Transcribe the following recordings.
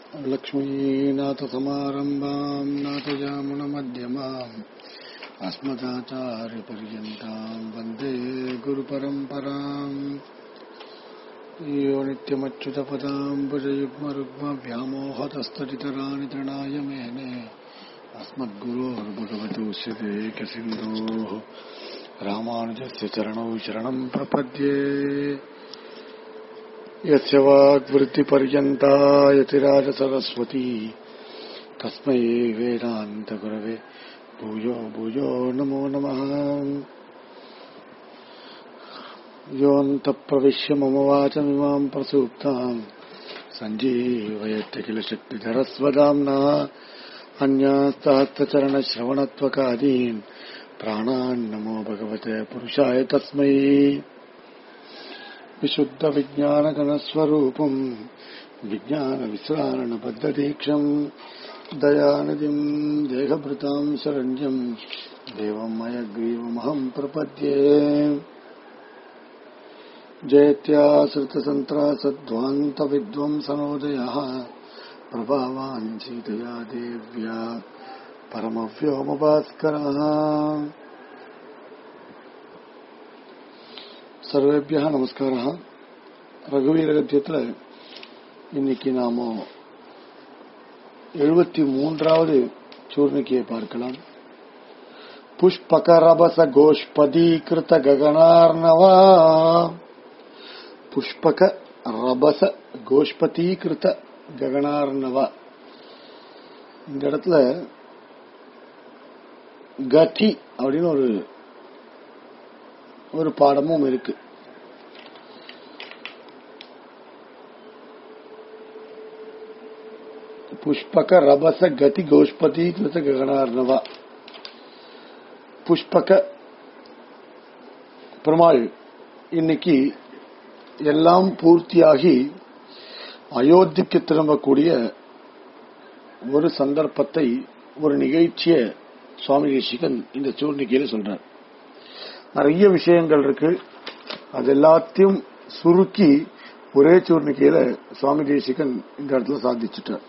लक्ष्मीनाथसमारम्भाम् नाथजामुनमध्यमाम् अस्मदाचार्यपर्यन्ताम् वन्दे गुरुपरम्पराम् यो नित्यमच्युतपदाम् भुजयुग्मरुग्मव्यामोहतस्तरितराणि तृणाय मेने अस्मद्गुरोर्भगवतोऽस्य देकसिन्धोः रामानुजस्य चरणौ शरणम् प्रपद्ये यस्य वाग्वृत्तिपर्यन्ता यतिराजसरस्वती तस्मै वेदान्तगुरवे भूयो भूयो नमो नमः योऽन्तप्रविश्य मम वाचमिमाम् प्रसूक्ताम् सञ्जीवयत्य किल शक्तिधरस्वदाम्नः अन्यास्तात्तचरणश्रवणत्वकादीन् प्राणान् नमो भगवते पुरुषाय तस्मै विशुद्धविज्ञानगणस्वरूपम् विज्ञानविश्रारणबद्धदीक्षम् दयानिधिम् देहभृताम् शरण्यम् देवम् मयग्रीवमहम् प्रपद्ये जयत्याश्रितसन्त्रासध्वान्तविद्वंसनोदयः प्रभावान् सीतया देव्या परमव्योमभास्करः சர்வேபியா நமஸ்காரா ரகுவீர கத்தியத்தில் இன்னைக்கு நாம எழுபத்தி மூன்றாவது சூர்ணிக்கையை பார்க்கலாம் புஷ்பக ரபச கோஷ்பதீகிருத ககனார்ணவா புஷ்பக ரபச கோஷ்பதீகிருத ககனார்ணவா இந்த இடத்துல கதி அப்படின்னு ஒரு ஒரு பாடமும் இருக்கு புஷ்பக ரபச கதி கோஷ்பதி கிருத ககனார்ணவா புஷ்பக பெருமாள் இன்னைக்கு எல்லாம் பூர்த்தியாகி அயோத்திக்கு திரும்பக்கூடிய ஒரு சந்தர்ப்பத்தை ஒரு நிகழ்ச்சியை சுவாமி தேசிகன் இந்த சூர்ணிக்கையில சொல்றார் நிறைய விஷயங்கள் இருக்கு அது எல்லாத்தையும் சுருக்கி ஒரே சூர்ணிக்கையில சுவாமி தேசிகன் இந்த இடத்துல சாதிச்சுட்டார்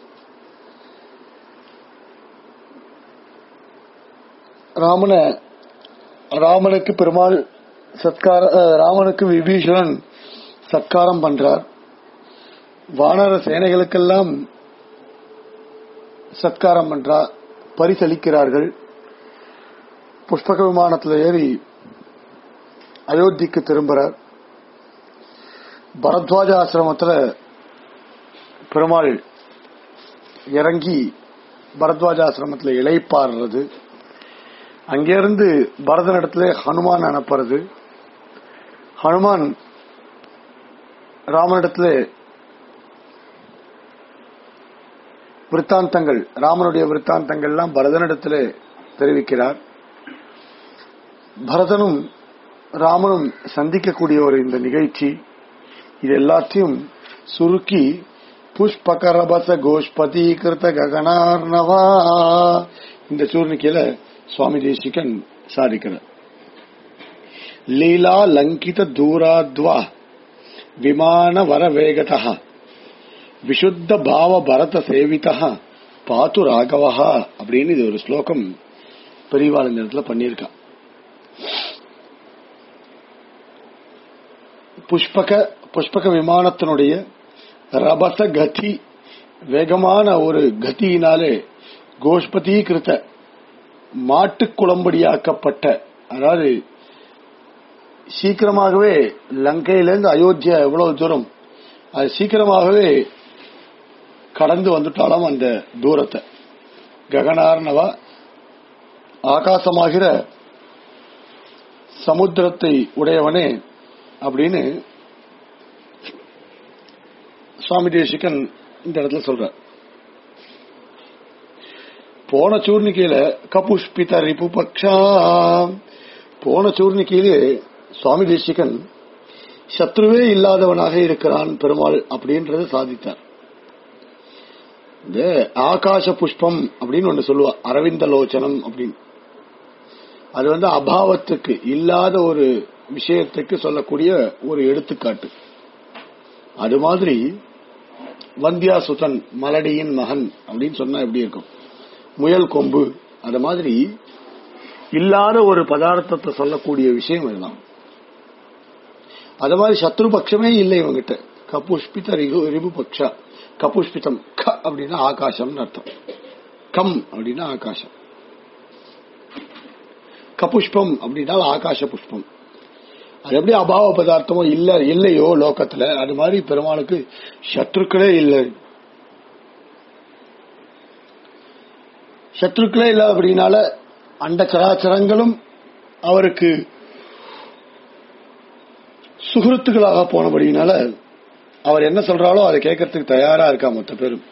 ராமன ராமனுக்கு பெருமாள் சத்கார ராமனுக்கு விபீஷணன் சத்காரம் பண்றார் வானர சேனைகளுக்கெல்லாம் சத்காரம் பண்றார் பரிசளிக்கிறார்கள் புஷ்பக விமானத்தில் ஏறி அயோத்திக்கு திரும்புறார் பரத்வாஜ ஆசிரமத்தில் பெருமாள் இறங்கி பரத்வாஜ ஆசிரமத்தில் இலைப்பாடுறது அங்கிருந்து பரதனிடத்துல ஹனுமான் அனுப்புறது ஹனுமான் ராமனிடத்துல விற்த்தாந்தங்கள் ராமனுடைய விற்த்தாந்தங்கள்லாம் பரதனிடத்துல தெரிவிக்கிறார் பரதனும் ராமனும் சந்திக்கக்கூடிய ஒரு இந்த நிகழ்ச்சி இது எல்லாத்தையும் சுருக்கி புஷ்பகரபச கோஷ்பதி கிருத்த ககனார்ணவா இந்த சூர்ணிக்கையில சுவாமி தேசிகன் சாதிக்கிறார் லீலா லங்கித தூராத்வா விமான வர வேகதா விஷுத்த பாவ பரத சேவிதா பாத்து ராகவா அப்படின்னு இது ஒரு ஸ்லோகம் பெரியவாள் இந்த இடத்துல பண்ணியிருக்கா புஷ்பக புஷ்பக விமானத்தினுடைய ரபச கதி வேகமான ஒரு கதியினாலே கோஷ்பதீகிருத்த மாட்டு குளம்படியாக்கப்பட்ட அதாவது சீக்கிரமாகவே லங்கையிலிருந்து அயோத்தியா எவ்வளவு தூரம் அது சீக்கிரமாகவே கடந்து வந்துட்டாலும் அந்த தூரத்தை ககனார்னவா ஆகாசமாகிற சமுத்திரத்தை உடையவனே அப்படின்னு சுவாமி தேசிகன் இந்த இடத்துல சொல்ற போன சூர்ணிக்கையில கபுஷ்பித ரிபுபக்ஷா போன சூர்ணிக்கையிலே சுவாமி தேசிகன் சத்ருவே இல்லாதவனாக இருக்கிறான் பெருமாள் அப்படின்றத சாதித்தார் இந்த ஆகாச புஷ்பம் அப்படின்னு ஒண்ணு சொல்லுவா அரவிந்த லோச்சனம் அப்படின்னு அது வந்து அபாவத்துக்கு இல்லாத ஒரு விஷயத்துக்கு சொல்லக்கூடிய ஒரு எடுத்துக்காட்டு அது மாதிரி வந்தியா சுதன் மலடியின் மகன் அப்படின்னு சொன்னா எப்படி இருக்கும் முயல் கொம்பு அந்த மாதிரி இல்லாத ஒரு பதார்த்தத்தை சொல்லக்கூடிய விஷயம் இதுதான் அது மாதிரி சத்ரு பட்சமே இல்லை இவங்கிட்ட கபுஷ்பித ரிகு ரிபு பக்ஷா கபுஷ்பிதம் க அப்படின்னா ஆகாசம்னு அர்த்தம் கம் அப்படின்னா ஆகாசம் கபுஷ்பம் அப்படின்னா ஆகாச புஷ்பம் அது எப்படி அபாவ பதார்த்தமோ இல்ல இல்லையோ லோகத்துல அது மாதிரி பெருமாளுக்கு சத்ருக்களே இல்லை சத்ருக்களே இல்லை அப்படின்னால அண்ட சராச்சரங்களும் அவருக்கு சுகிருத்துகளாக போனபடினால அவர் என்ன சொல்றாலோ அதை கேட்கறதுக்கு தயாரா இருக்கா மொத்த பேரும்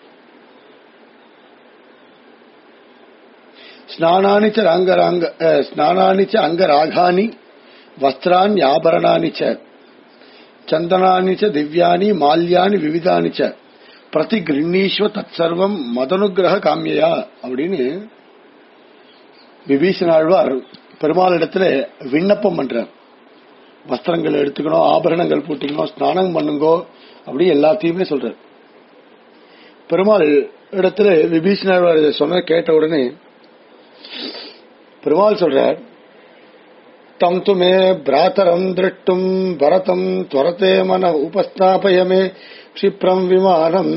ஸ்நானானிச்ச ரங்கராங்க அஹ், ஸ்நானானிச்ச அங்கராகானி வஸ்திரான் ஆபரணானி ச சந்தனானி ச திவ்யானி மால்யானி விவிதானி ச பிரதி கிருண்ணீஸ்வ தற்சர்வம் மதனுகிரக காமியா அப்படின்னு விபீஷணாழ்வார் பெருமாளிடத்துல விண்ணப்பம் பண்றார் வஸ்திரங்கள் எடுத்துக்கணும் ஆபரணங்கள் போட்டுக்கணும் ஸ்நானம் பண்ணுங்கோ அப்படி எல்லாத்தையுமே சொல்றார் பெருமாள் இடத்துல விபீஷணாழ்வார் இதை சொன்ன கேட்ட உடனே பெருமாள் சொல்றார் தம் து மே பிராத்தரம் திருஷ்டும் பரதம் துவரத்தே மன உபஸ்தாபய மே க்ஷிப்ரம் விமானம்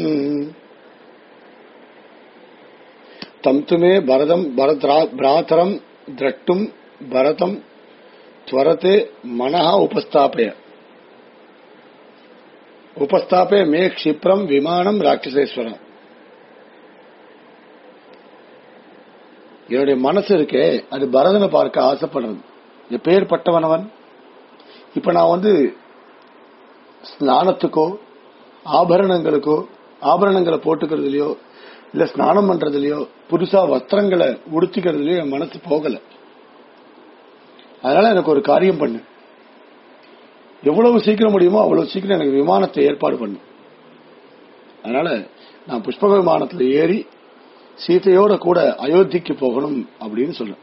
தம் து மே பரதம் பரத்ரா- பிராத்தரம் திரஷ்டும் பரதம் துவரத்தே மனஹ உபஸ்தாபய உபஸ்தாபய மே க்ஷிப்ரம் விமானம் ராட்சசேஸ்வரம் என்னுடைய மனசு இருக்கே அது பரதனை பார்க்க ஆசைப்படுறது எப்பேற்பட்டவனவன் இப்ப நான் வந்து ஸ்நானத்துக்கோ ஆபரணங்களுக்கோ ஆபரணங்களை போட்டுக்கிறதுலயோ இல்ல ஸ்நானம் பண்றதுலயோ புதுசா வஸ்திரங்களை உடுத்திக்கிறதுலயோ என் மனசு போகல அதனால எனக்கு ஒரு காரியம் பண்ணு எவ்வளவு சீக்கிரம் முடியுமோ அவ்வளவு சீக்கிரம் எனக்கு விமானத்தை ஏற்பாடு பண்ணு அதனால நான் புஷ்பக விமானத்துல ஏறி சீதையோட கூட அயோத்திக்கு போகணும் அப்படின்னு சொல்றேன்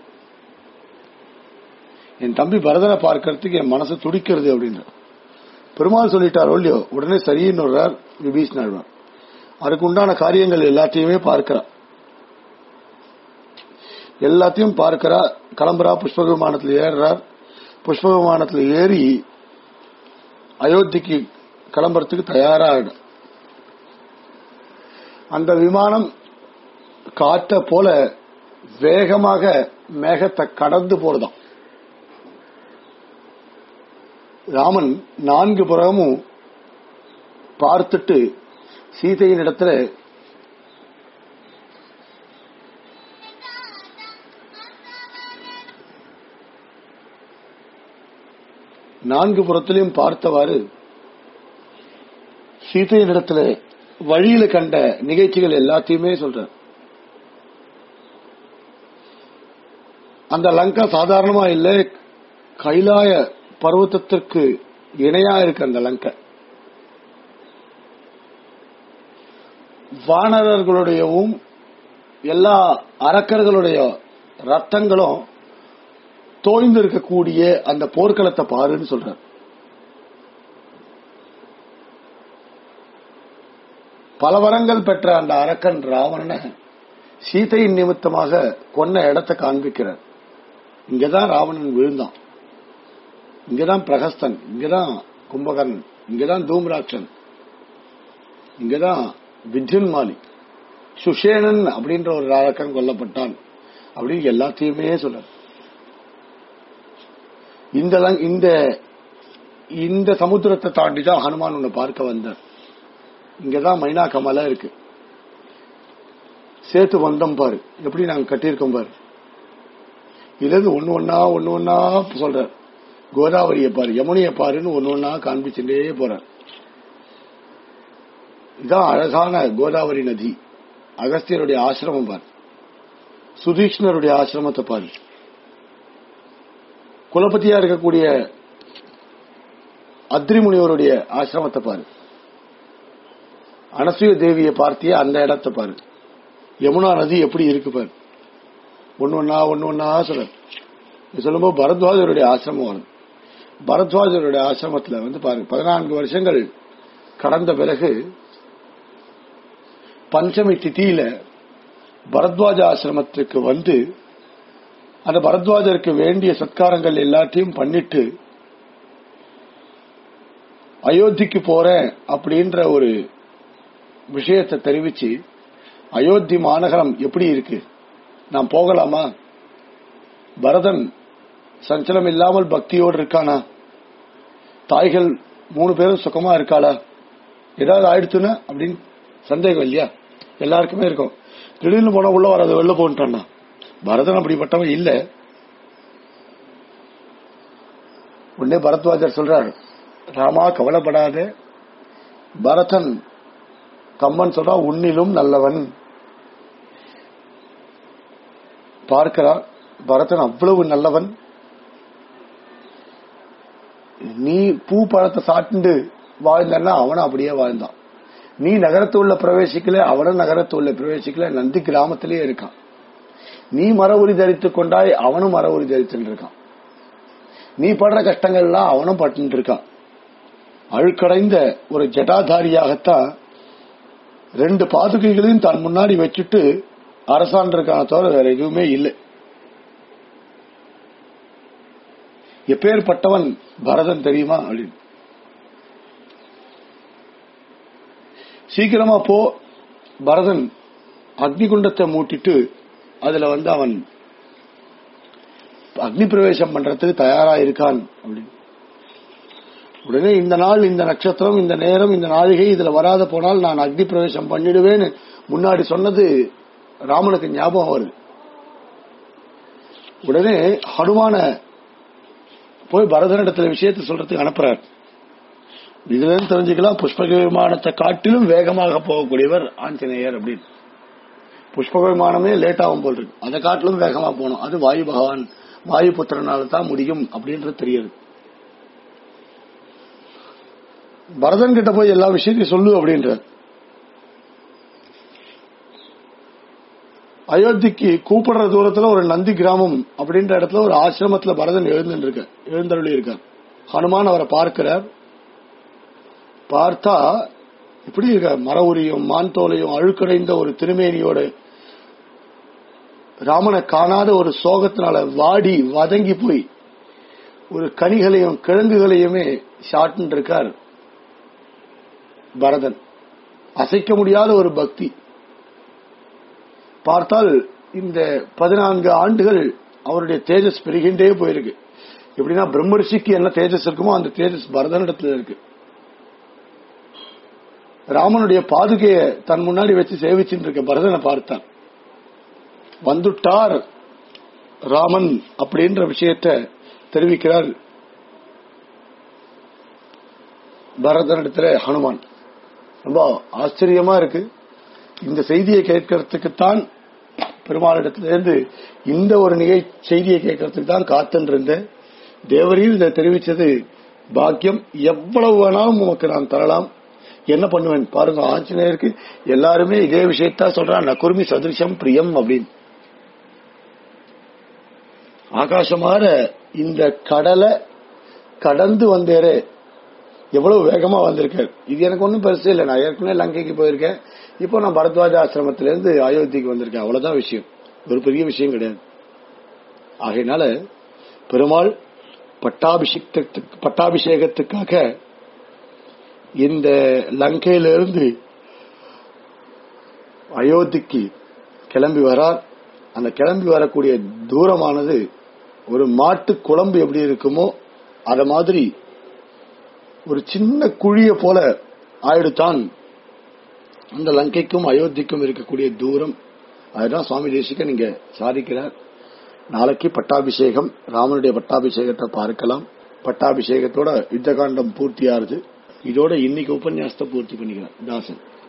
என் தம்பி பரதனை பார்க்கறதுக்கு என் மனசு துடிக்கிறது அப்படின்ற பெருமாள் சொல்லிட்டார் இல்லையோ உடனே சரின்னு வர்றார் விபீஷணர் அதுக்கு உண்டான காரியங்கள் எல்லாத்தையுமே பார்க்கிறார் எல்லாத்தையும் பார்க்கிறா கிளம்புறா புஷ்பக விமானத்தில் ஏறுறார் புஷ்பக விமானத்தில் ஏறி அயோத்திக்கு கிளம்புறதுக்கு தயாராகிடும் அந்த விமானம் காற்ற போல வேகமாக மேகத்தை கடந்து போறதாம் ராமன் நான்கு புறமும் பார்த்துட்டு சீதையின் இடத்துல நான்கு புறத்திலையும் பார்த்தவாறு சீதையின் இடத்துல வழியில கண்ட நிகழ்ச்சிகள் எல்லாத்தையுமே சொல்றார் அந்த லங்கா சாதாரணமா இல்ல கைலாய பர்வதத்திற்கு இணையா இருக்கு அந்த லங்கை வானரர்களுடையவும் எல்லா அரக்கர்களுடைய ரத்தங்களும் தோய்ந்து இருக்கக்கூடிய அந்த போர்க்களத்தை பாருன்னு சொல்றார் பல வரங்கள் பெற்ற அந்த அரக்கன் ராவணனை சீதையின் நிமித்தமாக கொன்ன இடத்தை காண்பிக்கிறார் இங்கதான் ராவணன் விழுந்தான் இங்கதான் பிரகஸ்தன் இங்கதான் கும்பகர்ணன் இங்கதான் தூம்ராட்சன் இங்கதான் வித்யுன்மாலி சுஷேனன் அப்படின்ற ஒரு ராரக்கன் கொல்லப்பட்டான் அப்படின்னு எல்லாத்தையுமே சொல்றார் இந்த லங்- இந்த இந்த சமுத்திரத்தை தாண்டி தான் ஹனுமான் உன்னை பார்க்க வந்தார் இங்கதான் மைனா கமலா இருக்கு சேத்து வந்தம் பாரு எப்படி நாங்க கட்டியிருக்கோம் பாரு இதுல இருந்து ஒண்ணு ஒன்னா ஒண்ணு ஒன்னா சொல்றார் கோதாவரியை பாரு யமுனையை பாருன்னு ஒண்ணு ஒன்னா காண்பிச்சுட்டே போறார் இதான் அழகான கோதாவரி நதி அகஸ்தியருடைய ஆசிரமம் பாரு சுதீஷ்ணருடைய ஆசிரமத்தை பாரு குலபதியா இருக்கக்கூடிய அத்ரிமுனிவருடைய ஆசிரமத்தை பாரு அனசூய தேவியை பார்த்திய அந்த இடத்தை பாரு யமுனா நதி எப்படி இருக்கு பாரு ஒன்னு ஒன்னா ஒன்னு ஒன்னா சொல்ற இது சொல்லும்போது பரத்வாஜருடைய ஆசிரமம் வருது பரத்வாஜருடைய ஆசிரமத்துல வந்து பாருங்க பதினான்கு வருஷங்கள் கடந்த பிறகு பஞ்சமி திதியில பரத்வாஜ ஆசிரமத்துக்கு வந்து அந்த பரத்வாஜருக்கு வேண்டிய சத்காரங்கள் எல்லாத்தையும் பண்ணிட்டு அயோத்திக்கு போறேன் அப்படின்ற ஒரு விஷயத்தை தெரிவிச்சு அயோத்தி மாநகரம் எப்படி இருக்கு நான் போகலாமா பரதன் சஞ்சலம் இல்லாமல் பக்தியோடு இருக்கானா தாய்கள் மூணு பேரும் சுகமா இருக்காளா ஏதாவது ஆயிடுத்துன்னா அப்படின்னு சந்தேகம் இல்லையா எல்லாருக்குமே இருக்கும் திடீர்னு போனா உள்ள வராது வெளில போன்ட்டான்னா பரதன் அப்படிப்பட்டவன் இல்ல உடனே பரத்வாஜர் சொல்றாரு ராமா கவலைப்படாத பரதன் கம்மன் சொல்றா உன்னிலும் நல்லவன் பார்க்கிறார் பரதன் அவ்வளவு நல்லவன் நீ பூ பழத்தை சாப்பிட்டு வாழ்ந்தன்னா அவனும் அப்படியே வாழ்ந்தான் நீ நகரத்து உள்ள பிரவேசிக்கல அவனும் நகரத்து உள்ள பிரவேசிக்கல நந்தி கிராமத்திலேயே இருக்கான் நீ மர உரி தரித்துக் கொண்டாய் அவனும் மர உரி தரித்துட்டு இருக்கான் நீ படுற கஷ்டங்கள்லாம் அவனும் பட்டு இருக்கான் அழுக்கடைந்த ஒரு ஜட்டாதாரியாகத்தான் ரெண்டு பாதுகைகளையும் தன் முன்னாடி வச்சுட்டு அரசாண்டிருக்கான தவிர வேற எதுவுமே இல்லை எப்பேற்பட்டவன் பரதன் தெரியுமா அப்படின்னு சீக்கிரமா போ பரதன் அக்னிகுண்டத்தை மூட்டிட்டு அதுல வந்து அவன் அக்னி பிரவேசம் பண்றதுக்கு தயாரா இருக்கான் அப்படின்னு உடனே இந்த நாள் இந்த நட்சத்திரம் இந்த நேரம் இந்த நாழிகை இதுல வராத போனால் நான் அக்னி பிரவேசம் பண்ணிடுவேன்னு முன்னாடி சொன்னது ராமனுக்கு ஞாபகம் வருது உடனே ஹனுமான போய் பரதனிடத்துல விஷயத்தை சொல்றதுக்கு அனுப்புறார் இதுல இருந்து தெரிஞ்சுக்கலாம் புஷ்பக விமானத்தை காட்டிலும் வேகமாக போகக்கூடியவர் ஆஞ்சநேயர் அப்படின்னு புஷ்பக விமானமே லேட் ஆகும் போல் இருக்கு அதை காட்டிலும் வேகமா போகணும் அது வாயு பகவான் வாயு புத்திரனால தான் முடியும் அப்படின்றது தெரியுது பரதன் கிட்ட போய் எல்லா விஷயத்தையும் சொல்லு அப்படின்ற அயோத்திக்கு கூப்பிடுற தூரத்துல ஒரு நந்தி கிராமம் அப்படின்ற இடத்துல ஒரு ஆசிரமத்துல பரதன் எழுந்து இருக்க எழுந்தருளி இருக்கார் ஹனுமான் அவரை பார்க்கிறார் பார்த்தா இப்படி இருக்க மர உரியும் மான் தோலையும் அழுக்கடைந்த ஒரு திருமேனியோட ராமனை காணாத ஒரு சோகத்தினால வாடி வதங்கி போய் ஒரு கனிகளையும் கிழங்குகளையுமே சாட்டுன்னு இருக்கார் பரதன் அசைக்க முடியாத ஒரு பக்தி பார்த்தால் இந்த பதினான்கு ஆண்டுகள் அவருடைய தேஜஸ் பெருகின்றே போயிருக்கு எப்படின்னா பிரம்மரிஷிக்கு என்ன தேஜஸ் இருக்குமோ அந்த தேஜஸ் பரதனிடத்துல இருக்கு ராமனுடைய பாதுகைய தன் முன்னாடி வச்சு சேவிச்சுட்டு இருக்க பரதனை பார்த்தான் வந்துட்டார் ராமன் அப்படின்ற விஷயத்த தெரிவிக்கிறார் பரதனிடத்துல ஹனுமான் ரொம்ப ஆச்சரியமா இருக்கு இந்த செய்தியை கேட்கறதுக்குத்தான் பெருமாளிடத்திலிருந்து இந்த ஒரு நிகழ் செய்தியை கேட்கறதுக்கு தான் காத்துன்னு இருந்தேன் தேவரையும் இதை தெரிவிச்சது பாக்கியம் எவ்வளவு வேணாலும் உமக்கு நான் தரலாம் என்ன பண்ணுவேன் பாருங்க ஆஞ்சநேயருக்கு எல்லாருமே இதே விஷயத்தா சொல்றான் நகுர்மி சதுரிசம் பிரியம் அப்படின்னு ஆகாசமாற இந்த கடலை கடந்து வந்தேரே எவ்வளவு வேகமா வந்திருக்காரு இது எனக்கு ஒன்றும் பெருசு இல்லை நான் ஏற்கனவே லங்கைக்கு போயிருக்கேன் இப்போ நான் பரத்வாஜ ஆசிரமத்திலிருந்து அயோத்திக்கு வந்திருக்கேன் அவ்வளவுதான் விஷயம் ஒரு பெரிய விஷயம் கிடையாது ஆகையினால பெருமாள் பட்டாபிஷேகத்துக்கு பட்டாபிஷேகத்துக்காக இந்த லங்கையிலிருந்து அயோத்திக்கு கிளம்பி வரார் அந்த கிளம்பி வரக்கூடிய தூரமானது ஒரு மாட்டு குழம்பு எப்படி இருக்குமோ அத மாதிரி ஒரு சின்ன குழிய போல ஆயிடுத்தான் அந்த லங்கைக்கும் அயோத்திக்கும் இருக்கக்கூடிய தூரம் அதுதான் சுவாமி தேசிகன் இங்க சாதிக்கிறார் நாளைக்கு பட்டாபிஷேகம் ராமனுடைய பட்டாபிஷேகத்தை பார்க்கலாம் பட்டாபிஷேகத்தோட யுத்த காண்டம் பூர்த்தியாருது இதோட இன்னைக்கு உபன்யாசத்தை பூர்த்தி பண்ணிக்கிறார் தாசன்